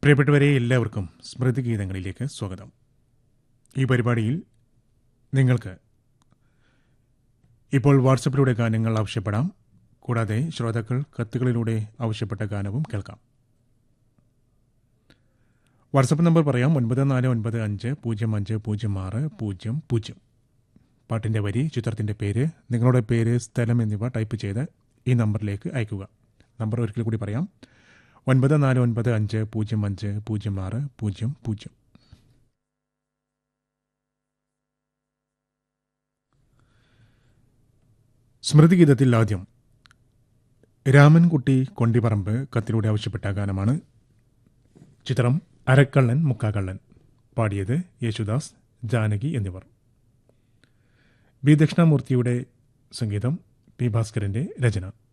പ്രിയപ്പെട്ടവരെ എല്ലാവർക്കും സ്മൃതി ഗീതങ്ങളിലേക്ക് സ്വാഗതം ഈ പരിപാടിയിൽ നിങ്ങൾക്ക് ഇപ്പോൾ വാട്സപ്പിലൂടെ ഗാനങ്ങൾ ആവശ്യപ്പെടാം കൂടാതെ ശ്രോതാക്കൾ കത്തുകളിലൂടെ ആവശ്യപ്പെട്ട ഗാനവും കേൾക്കാം വാട്സപ്പ് നമ്പർ പറയാം ഒൻപത് നാല് ഒൻപത് അഞ്ച് പൂജ്യം അഞ്ച് പൂജ്യം ആറ് പൂജ്യം പൂജ്യം പാട്ടിൻ്റെ വരി ചിത്രത്തിൻ്റെ പേര് നിങ്ങളുടെ പേര് സ്ഥലം എന്നിവ ടൈപ്പ് ചെയ്ത് ഈ നമ്പറിലേക്ക് അയക്കുക നമ്പർ ഒരിക്കൽ കൂടി പറയാം ഒൻപത് നാല് ഒൻപത് അഞ്ച് പൂജ്യം അഞ്ച് പൂജ്യം ആറ് പൂജ്യം പൂജ്യം സ്മൃതിഗീതത്തിൽ ആദ്യം രാമൻകുട്ടി കൊണ്ടിപ്പറമ്പ് കത്തിലൂടെ ആവശ്യപ്പെട്ട ഗാനമാണ് ചിത്രം അരക്കള്ളൻ മുക്കാക്കള്ളൻ പാടിയത് യേശുദാസ് ജാനകി എന്നിവർ ബി ദക്ഷിണാമൂർത്തിയുടെ സംഗീതം പി ഭാസ്കരന്റെ രചന